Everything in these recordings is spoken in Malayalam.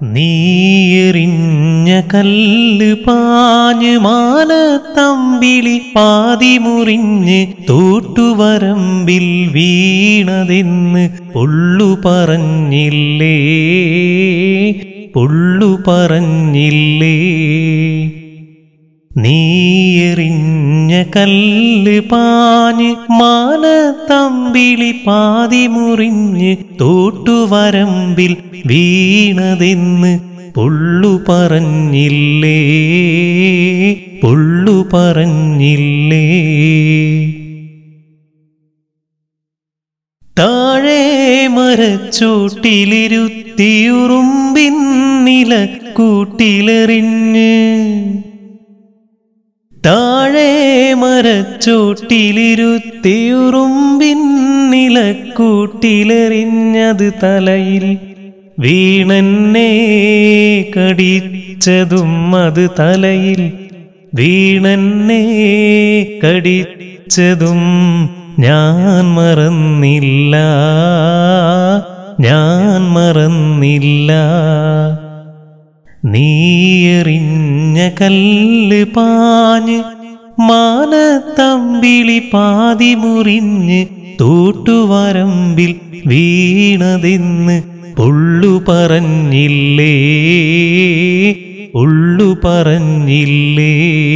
നീയെറിഞ്ഞ കല്ല് പാഞ്ഞ് മാനത്തമ്പിളി പാതി മുറിഞ്ഞ് തോട്ടുവരമ്പിൽ വീണതെന്ന് പൊള്ളു പറഞ്ഞില്ലേ പൊള്ളു പറഞ്ഞില്ലേ നീയെറിഞ്ഞ കല്ല് പാഞ്ഞ് മാനത്തമ്പിളി പാതി മുറിഞ്ഞ് തോട്ടുവരമ്പിൽ വീണതെന്ന് പൊള്ളു പറഞ്ഞില്ലേ പൊള്ളു പറഞ്ഞില്ലേ താഴെ മരച്ചോട്ടിലിരുത്തിയുറുമ്പിൻ നിലക്കൂട്ടിലെറിഞ്ഞ് താഴെ മരച്ചോട്ടിലിരുത്തിയുറുമ്പിൻ നിലക്കൂട്ടിലെറിഞ്ഞത് തലയിൽ വീണന്നെ കടിച്ചതും അത് തലയിൽ വീണന്നെ കടിച്ചതും ഞാൻ മറന്നില്ല ഞാൻ മറന്നില്ല നീയെറിഞ്ഞ കല്ല് പാഞ്ഞ് മാനത്തമ്പിളി പാതി മുറിഞ്ഞ് തോട്ടുവരമ്പിൽ വീണതെന്ന് പൊള്ളു പറഞ്ഞില്ലേ ഉള്ളു പറഞ്ഞില്ലേ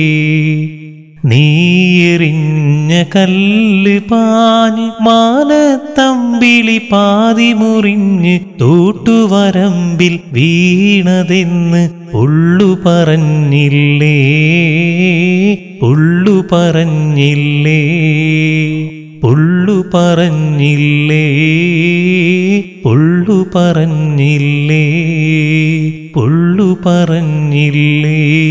നീയെറിഞ്ഞ കല്ല് പാഞ്ഞ് മാനത്തമ്പിളി പാതി മുറിഞ്ഞ് തോട്ടുവരമ്പിൽ വീണതെന്ന് ഉള്ളു പറഞ്ഞില്ലേ ഉള്ളു പറഞ്ഞില്ലേ ഉള്ളു പറഞ്ഞില്ലേ ഉള്ളു പറഞ്ഞില്ലേ ഉള്ളു പറഞ്ഞില്ലേ